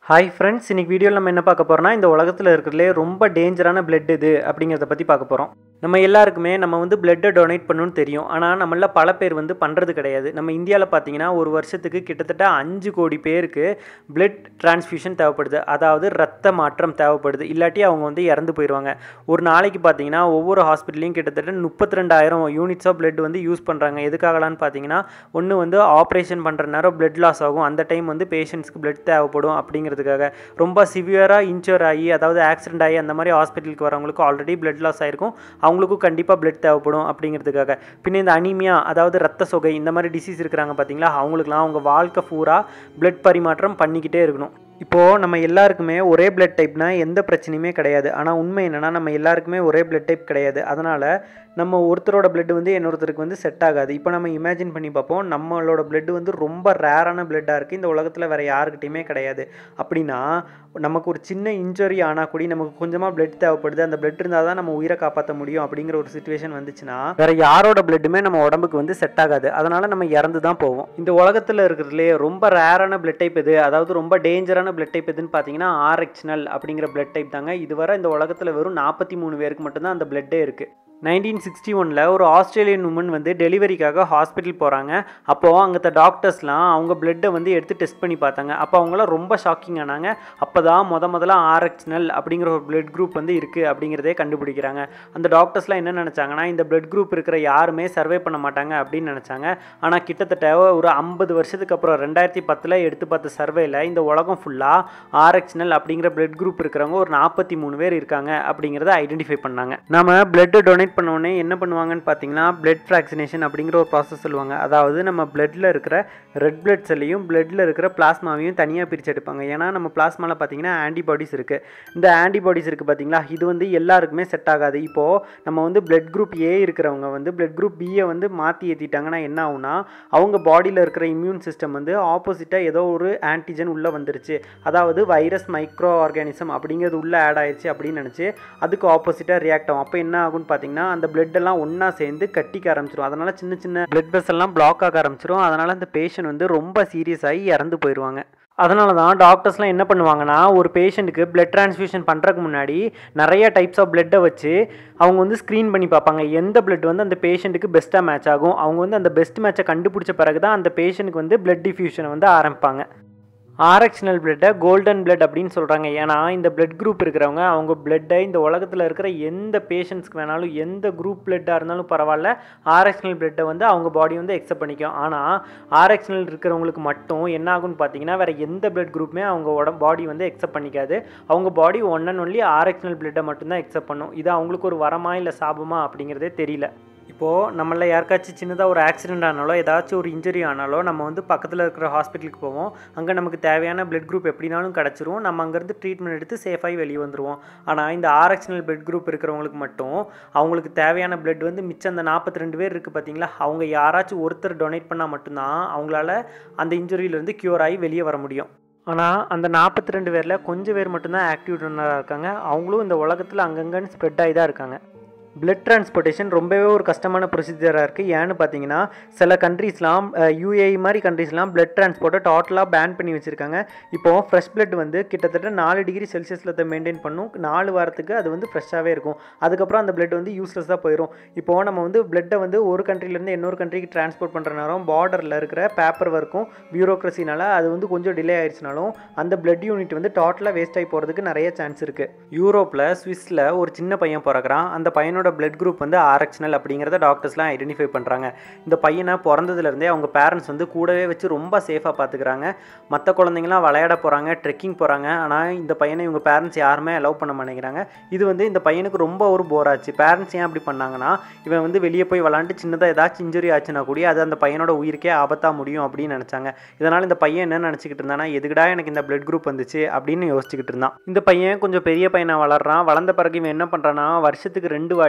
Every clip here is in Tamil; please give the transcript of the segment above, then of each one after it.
ஹாய் ஃப்ரெண்ட்ஸ் இன்னைக்கு வீடியோவில் நம்ம என்ன பார்க்க போகிறோம்னா இந்த உலகத்தில் இருக்கிறதுலே ரொம்ப டேஞ்சரான பிளட் இது அப்படிங்கிறத பற்றி பார்க்க போகிறோம் நம்ம எல்லாருக்குமே நம்ம வந்து பிளட்டை டொனேட் பண்ணணும்னு தெரியும் ஆனால் நம்மள பல பேர் வந்து பண்ணுறது கிடையாது நம்ம இந்தியாவில் பார்த்தீங்கன்னா ஒரு வருஷத்துக்கு கிட்டத்தட்ட அஞ்சு கோடி பேருக்கு பிளட் டிரான்ஸ்ஃபியூஷன் தேவைப்படுது அதாவது ரத்த மாற்றம் தேவைப்படுது இல்லாட்டி அவங்க வந்து இறந்து போயிடுவாங்க ஒரு நாளைக்கு பார்த்தீங்கன்னா ஒவ்வொரு ஹாஸ்பிட்டல்லையும் கிட்டத்தட்ட முப்பத்தி ரெண்டாயிரம் யூனிட்ஸ் ஆஃப் பிளட் வந்து யூஸ் பண்ணுறாங்க எதுக்காகலான்னு பார்த்தீங்கன்னா ஒன்று வந்து ஆப்ரேஷன் பண்ணுற நேரம் பிளட் லாஸ் ஆகும் அந்த டைம் வந்து பேஷண்ட்ஸ்க்கு பிளட் தேவைப்படும் அப்படிங்கிறதுக்காக ரொம்ப சிவியராக இன்ச்சூர் ஆகி அதாவது ஆக்சிடென்ட் ஆகி அந்த மாதிரி ஹாஸ்பிட்டலுக்கு வரவங்களுக்கு ஆல்ரெடி பிளட் லாஸ் ஆயிருக்கும் அவங்களுக்கும் கண்டிப்பாக பிளட் தேவைப்படும் அப்படிங்கிறதுக்காக பின்ன இந்த அனிமியா அதாவது ரத்த சொகை இந்த மாதிரி டிசீஸ் இருக்கிறாங்க பார்த்தீங்களா அவங்களுக்குலாம் அவங்க வாழ்க்கை பூரா பிளட் பரிமாற்றம் பண்ணிக்கிட்டே இருக்கணும் இப்போது நம்ம எல்லாருக்குமே ஒரே பிளட் டைப்னா எந்த பிரச்சனையுமே கிடையாது ஆனால் உண்மை என்னென்னா நம்ம எல்லாருக்குமே ஒரே பிளட் டைப் கிடையாது அதனால் நம்ம ஒருத்தரோட பிளட் வந்து இன்னொருத்தருக்கு வந்து செட் ஆகாது இப்போ நம்ம இமேஜின் பண்ணி பார்ப்போம் நம்மளோட பிளட் வந்து ரொம்ப ரேரான பிளட்டாக இருக்குது இந்த உலகத்தில் வேறு யாருக்கிட்டையுமே கிடையாது அப்படின்னா நமக்கு ஒரு சின்ன இன்ஜுரி ஆனால் கூட நமக்கு கொஞ்சமாக பிளட் தேவைப்படுது அந்த பிளட் இருந்தால் தான் நம்ம உயிரை காப்பாற்ற முடியும் அப்படிங்கிற ஒரு சுச்சுவேஷன் வந்துச்சுன்னா வேறு யாரோட பிளட்டுமே நம்ம உடம்புக்கு வந்து செட் ஆகாது அதனால் நம்ம இறந்து தான் போவோம் இந்த உலகத்தில் இருக்கிறதுலே ரொம்ப ரேரான பிளட் டைப் எது அதாவது ரொம்ப டேஞ்சரான பிளட் டைப் எதுன்னு பார்த்தீங்கன்னா ஆர்எக்ஸ்னல் அப்படிங்கிற பிளட் டைப் தாங்க இதுவரை இந்த உலகத்தில் வெறும் நாற்பத்தி மூணு பேருக்கு மட்டும்தான் அந்த பிளட்டே இருக்குது நைன்டீன் சிக்ஸ்டி ஒனில் ஒரு ஆஸ்திரேலியன் உமன் வந்து டெலிவரிக்காக ஹாஸ்பிட்டல் போகிறாங்க அப்போது அங்கே டாக்டர்ஸ்லாம் அவங்க பிளட்டை வந்து எடுத்து டெஸ்ட் பண்ணி பார்த்தாங்க அப்போ அவங்களாம் ரொம்ப ஷாக்கிங் ஆனாங்க அப்போ தான் முத முதல்ல ஆர்எக்ஸ்னல் அப்படிங்கிற ஒரு பிளட் குரூப் வந்து இருக்குது அப்படிங்கிறதே கண்டுபிடிக்கிறாங்க அந்த டாக்டர்ஸ்லாம் என்ன நினச்சாங்கன்னா இந்த பிளட் குரூப் இருக்கிற யாருமே சர்வே பண்ண மாட்டாங்க அப்படின்னு நினச்சாங்க ஆனால் கிட்டத்தட்ட ஒரு ஐம்பது வருஷத்துக்கு அப்புறம் ரெண்டாயிரத்தி பத்தில் எடுத்து பார்த்த சர்வேல இந்த உலகம் ஃபுல்லாக ஆர்எக்ஸ்னல் அப்படிங்கிற பிளட் குரூப் இருக்கிறவங்க ஒரு நாற்பத்தி மூணு பேர் இருக்காங்க அப்படிங்கிறத ஐடென்டிஃபை பண்ணாங்க நம்ம பிளட்டை டொனேட் பண்ணோடனே என்ன பண்ணுவாங்கன்னு பார்த்தீங்கன்னா பிளட் ஃப்ராக்சினேஷன் அப்படிங்கிற ஒரு ப்ராசஸ் சொல்லுவாங்க அதாவது நம்ம பிளட்டில் இருக்கிற ரெட் பிளட் செல்லையும் பிளட்டில் இருக்கிற பிளாஸ்மாவையும் தனியாக பிரித்து எடுப்பாங்க ஏன்னா நம்ம பிளாஸ்மாவில் பார்த்தீங்கன்னா ஆன்டிபாடிஸ் இருக்குது இந்த ஆன்டிபாடிஸ் இருக்குது பார்த்தீங்களா இது வந்து எல்லாருக்குமே செட் ஆகாது இப்போது நம்ம வந்து பிளட் குரூப் ஏ இருக்கிறவங்க வந்து பிளட் குரூப் பியை வந்து மாற்றி ஏற்றிட்டாங்கன்னா என்ன ஆகுனா அவங்க பாடியில் இருக்கிற இம்யூன் சிஸ்டம் வந்து ஆப்போசிட்டாக ஏதோ ஒரு ஆன்டிஜன் உள்ளே வந்துருச்சு அதாவது வைரஸ் மைக்ரோ ஆர்கானிசம் அப்படிங்கிறது உள்ளே ஆட் ஆயிடுச்சு அப்படின்னு நினச்சி அதுக்கு ஆப்போசிட்டாக ரியாக்ட் ஆகும் அப்போ என்ன ஆகும்னு பார்த்தீங்கன்னா அந்த பிளட் எல்லாம் ஒன்றா சேர்ந்து கட்டிக்க ஆரம்பிச்சிடும் அதனால் சின்ன சின்ன பிளட் வெசல்லாம் பிளாக் ஆக ஆரம்பிச்சிடும் அதனால் அந்த பேஷண்ட் வந்து ரொம்ப சீரியஸ் ஆகி இறந்து போயிடுவாங்க அதனால தான் டாக்டர்ஸ்லாம் என்ன பண்ணுவாங்கன்னா ஒரு பேஷண்ட்டுக்கு பிளட் ட்ரான்ஸ்ஃபியூஷன் பண்ணுறதுக்கு முன்னாடி நிறைய டைப்ஸ் ஆஃப் பிளட்டை வச்சு அவங்க வந்து ஸ்க்ரீன் பண்ணி பார்ப்பாங்க எந்த பிளட் வந்து அந்த பேஷண்ட்டுக்கு பெஸ்ட்டாக மேட்ச் ஆகும் அவங்க வந்து அந்த பெஸ்ட் மேட்சை கண்டுபிடிச்ச பிறகு தான் அந்த பேஷண்ட்டுக்கு வந்து பிளட் டிஃப்யூஷனை வந்து ஆரம்பிப்பாங்க ஆர்எக்ஷனல் பிளட்டை கோல்டன் பிளட் அப்படின்னு சொல்கிறாங்க ஏன்னா இந்த பிளட் குரூப் இருக்கிறவங்க அவங்க பிளட்டை இந்த உலகத்தில் இருக்கிற எந்த பேஷண்ட்ஸ்க்கு வேணாலும் எந்த குரூப் பிளட்டாக இருந்தாலும் பரவாயில்ல ஆர்எக்ஷனல் பிளட்டை வந்து அவங்க பாடி வந்து எக்ஸப்ட் பண்ணிக்கும் ஆனால் ஆர்எக்ஷனல் இருக்கிறவங்களுக்கு மட்டும் என்ன ஆகும்னு பார்த்தீங்கன்னா வேறு எந்த பிளட் குரூப்புமே அவங்க உடம்பு பாடி வந்து எக்ஸப்ட் பண்ணிக்காது அவங்க பாடி ஒன் அண்ட் ஒன்லி ஆர்எக்ஷனல் பிளட்டை மட்டும்தான் எக்ஸப்ட் பண்ணும் இது அவங்களுக்கு ஒரு வரமா இல்லை சாபமா அப்படிங்கிறதே தெரியல இப்போது நம்மள யாருக்காச்சும் சின்னதாக ஒரு ஆக்சிடென்ட் ஆனாலோ ஏதாச்சும் ஒரு இன்ஜுரி ஆனாலோ நம்ம வந்து பக்கத்தில் இருக்கிற ஹாஸ்பிட்டலுக்கு போவோம் அங்கே நமக்கு தேவையான பிளட் குரூப் எப்படினாலும் கிடச்சிரும் நம்ம அங்கேருந்து ட்ரீட்மெண்ட் எடுத்து சேஃபாகி வெளியே வந்துடுவோம் ஆனால் இந்த ஆர்எக்ஷனல் பிளட் குரூப் இருக்கிறவங்களுக்கு மட்டும் அவங்களுக்கு தேவையான பிளட் வந்து மிச்சம் அந்த நாற்பத்தி ரெண்டு பேர் இருக்குது பார்த்தீங்களா அவங்க யாராச்சும் ஒருத்தர் டொனேட் பண்ணால் மட்டும்தான் அவங்களால அந்த இன்ஜுரியிலேருந்து க்யூர் ஆகி வெளியே வர முடியும் ஆனால் அந்த நாற்பத்தி ரெண்டு பேரில் கொஞ்சம் பேர் மட்டும்தான் ஆக்டிவ் டொனராக இருக்காங்க அவங்களும் இந்த உலகத்தில் அங்கங்கன்னு ஸ்ப்ரெட் ஆகி தான் இருக்காங்க பிளட் டிரான்ஸ்போர்ட்டேஷன் ரொம்பவே ஒரு கஷ்டமான ப்ரொசீஜராக இருக்குது ஏன்னு பார்த்தீங்கன்னா சில கண்ட்ரீஸ்லாம் யூஏஇ மாதிரி கண்ட்ரீஸ்லாம் பிளட் டிரான்ஸ்போர்ட்டை டோட்டலாக பேன் பண்ணி வச்சுருக்காங்க இப்போது ஃப்ரெஷ் பிளட் வந்து கிட்டத்தட்ட நாலு டிகிரி செல்சியஸில் மெயின்டைன் பண்ணும் நாலு வாரத்துக்கு அது வந்து ஃப்ரெஷ்ஷாகவே இருக்கும் அதுக்கப்புறம் அந்த பிளட் வந்து யூஸ்லெஸ்ஸாக போயிடும் இப்போது நம்ம வந்து பிளட்டை வந்து ஒரு கண்ட்ரிலேருந்து இன்னொரு கண்ட்ரிக்கு டிரான்ஸ்போர்ட் பண்ணுற நேரம் பார்டரில் இருக்கிற பேப்பர் ஒர்க்கும் பியூரோக்ரஸினால அது வந்து கொஞ்சம் டிலே ஆயிடுச்சுனாலும் அந்த பிளட் யூனிட் வந்து டோட்டலாக வேஸ்ட் ஆகி போகிறதுக்கு நிறைய சான்ஸ் இருக்குது யூரோப்பில் ஸ்விஸில் ஒரு சின்ன பையன் பிறக்கிறான் அந்த பையனோட பையனோட பிளட் குரூப் வந்து ஆர்எக்ஷனல் அப்படிங்கிறத டாக்டர்ஸ்லாம் ஐடென்டிஃபை பண்ணுறாங்க இந்த பையனை பிறந்ததுலேருந்தே அவங்க பேரண்ட்ஸ் வந்து கூடவே வச்சு ரொம்ப சேஃபாக பார்த்துக்கிறாங்க மற்ற குழந்தைங்களாம் விளையாட போகிறாங்க ட்ரெக்கிங் போகிறாங்க ஆனால் இந்த பையனை இவங்க பேரண்ட்ஸ் யாருமே அலோவ் பண்ண மாட்டேங்கிறாங்க இது வந்து இந்த பையனுக்கு ரொம்ப ஒரு போர் ஆச்சு பேரண்ட்ஸ் ஏன் அப்படி பண்ணாங்கன்னா இவன் வந்து வெளியே போய் விளாண்டு சின்னதாக ஏதாச்சும் இன்ஜுரி ஆச்சுன்னா கூட அது அந்த பையனோட உயிருக்கே ஆபத்தாக முடியும் அப்படின்னு நினச்சாங்க இதனால் இந்த பையன் என்ன நினச்சிக்கிட்டு இருந்தானா எதுக்குடா எனக்கு இந்த பிளட் குரூப் வந்துச்சு அப்படின்னு யோசிச்சுக்கிட்டு இருந்தான் இந்த பையன் கொஞ்சம் பெரிய பையனாக வளர்றான் வளர்ந்த பிறகு இவன் என்ன பண்ணுறான்னா வருஷத்துக்கு ரெண்டு வாட்டி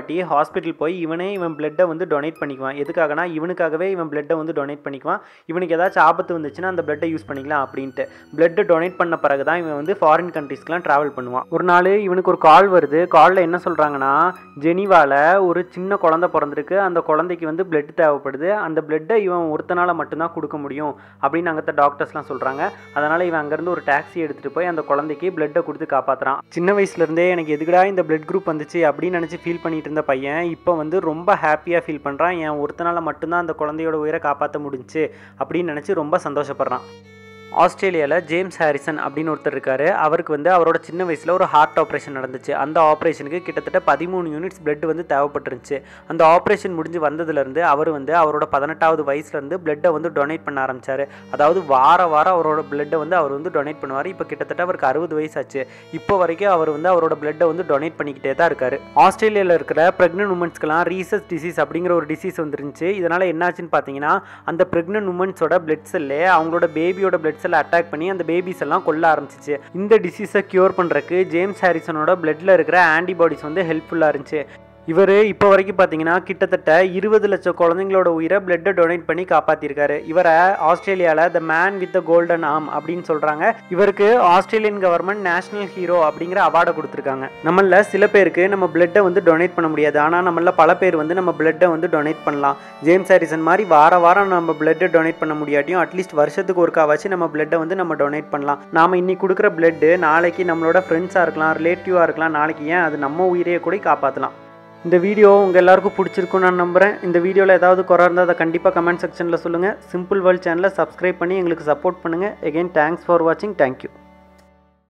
வாட்டி ஹாஸ்பிட்டல் போய் இவனே இவன் பிளட்டை வந்து டொனேட் பண்ணிக்குவான் எதுக்காகனா இவனுக்காகவே இவன் பிளட்டை வந்து டொனேட் பண்ணிக்குவான் இவனுக்கு ஏதாச்சும் ஆபத்து வந்துச்சுன்னா அந்த பிளட்டை யூஸ் பண்ணிக்கலாம் அப்படின்ட்டு பிளட்டை டொனேட் பண்ண பிறகு தான் இவன் வந்து ஃபாரின் கண்ட்ரீஸ்க்குலாம் ட்ராவல் பண்ணுவான் ஒரு நாள் இவனுக்கு ஒரு கால் வருது காலில் என்ன சொல்கிறாங்கன்னா ஜெனிவாவில் ஒரு சின்ன குழந்தை பிறந்திருக்கு அந்த குழந்தைக்கு வந்து பிளட் தேவைப்படுது அந்த பிளட்டை இவன் ஒருத்தனால மட்டும்தான் கொடுக்க முடியும் அப்படின்னு அங்கே டாக்டர்ஸ்லாம் சொல்கிறாங்க அதனால் இவன் அங்கேருந்து ஒரு டாக்ஸி எடுத்துகிட்டு போய் அந்த குழந்தைக்கு பிளட்டை கொடுத்து காப்பாற்றுறான் சின்ன வயசுலேருந்தே எனக்கு எதுக்குடா இந்த பிளட் குரூப் வந்துச்சு அப்படின்னு நினச்சி ஃபீல் பண்ணிட்டு இருந்த பையன் இப்போ வந்து ரொம்ப ஹாப்பியாக ஃபீல் பண்ணுறான் என் ஒருத்தனால மட்டும்தான் அந்த குழந்தையோட உயிரை காப்பாற்ற முடிஞ்சுச்சு அப்படின்னு நினச்சி ரொம்ப சந்தோஷப்படுறான் ஆஸ்திரேலியாவில் ஜேம்ஸ் ஹாரிசன் அப்படின்னு ஒருத்தர் இருக்கார் அவருக்கு வந்து அவரோட சின்ன வயசில் ஒரு ஹார்ட் ஆப்ரேஷன் நடந்துச்சு அந்த ஆப்ரேஷனுக்கு கிட்டத்தட்ட பதிமூணு யூனிட்ஸ் பிளட் வந்து தேவைப்பட்டுருந்துச்சு அந்த ஆப்ரேஷன் முடிஞ்சு வந்ததுலேருந்து அவர் வந்து அவரோட பதினெட்டாவது வயசுலேருந்து பிளட்டை வந்து டொனேட் பண்ண ஆரம்பிச்சார் அதாவது வார வாரம் அவரோட பிளட்டை வந்து அவர் வந்து டொனேட் பண்ணுவார் இப்போ கிட்டத்தட்ட அவருக்கு அறுபது வயசாச்சு இப்போ வரைக்கும் அவர் வந்து அவரோட பிளட்டை வந்து டொனேட் பண்ணிக்கிட்டே தான் இருக்கார் ஆஸ்திரேலியாவில் இருக்கிற ப்ரெக்னென்ட் உமன்ஸ்க்கெலாம் ரீசஸ் டிசீஸ் அப்படிங்கிற ஒரு டிசீஸ் வந்துருந்துச்சு இதனால் என்னாச்சுன்னு பார்த்தீங்கன்னா அந்த ப்ரெக்னென்ட் உமன்ஸோட பிளட் செல்லே அவங்களோட பேபியோட பிளட் செல்லை அட்டாக் பண்ணி அந்த பேபிஸ் எல்லாம் கொல்ல ஆரம்பிச்சிச்சு இந்த டிசீஸை க்யூர் பண்ணுறக்கு ஜேம்ஸ் ஹாரிசனோட பிளட்டில் இருக்கிற ஆன்டிபாடிஸ் வந்து ஹெல்ப்ஃபுல்லாக இருந்துச்சு இவர் இப்போ வரைக்கும் பார்த்தீங்கன்னா கிட்டத்தட்ட இருபது லட்சம் குழந்தைங்களோட உயிரை பிளட்டை டொனேட் பண்ணி காப்பாற்றிருக்காரு இவரை ஆஸ்திரேலியாவில் the man with the golden arm அப்படின்னு சொல்கிறாங்க இவருக்கு ஆஸ்திரேலியன் கவர்மெண்ட் நேஷனல் ஹீரோ அப்படிங்கிற அவார்டை கொடுத்துருக்காங்க நம்மள சில பேருக்கு நம்ம பிளட்டை வந்து டொனேட் பண்ண முடியாது ஆனால் நம்மள பல பேர் வந்து நம்ம பிளட்டை வந்து டொனேட் பண்ணலாம் ஜேம்ஸ் ஹாரிசன் மாதிரி வார வாரம் நம்ம பிளட்டை டொனேட் பண்ண முடியாட்டியும் அட்லீஸ்ட் வருஷத்துக்கு ஒருக்கா வச்சு நம்ம பிளட்டை வந்து நம்ம டொனேட் பண்ணலாம் நாம இன்னைக்கு கொடுக்குற பிளட்டு நாளைக்கு நம்மளோட ஃப்ரெண்ட்ஸாக இருக்கலாம் ரிலேட்டிவாக இருக்கலாம் நாளைக்கு ஏன் அது நம்ம உயிரையே கூட காப்பாற்றலாம் இந்த வீடியோ உங்கள் எல்லாருக்கும் பிடிச்சிருக்குன்னு நான் நம்புகிறேன் இந்த வீடியோவில் ஏதாவது குறை இருந்தால் அதை கண்டிப்பாக கமெண்ட் செக்ஷனில் சொல்லுங்கள் சிம்பிள் வேர்ல்ட் சேனலை சப்ஸ்கிரைப் பண்ணி எங்களுக்கு சப்போர்ட் பண்ணுங்கள் எகெயின் தேங்க்ஸ் ஃபார் வாட்சிங் தேங்க்யூ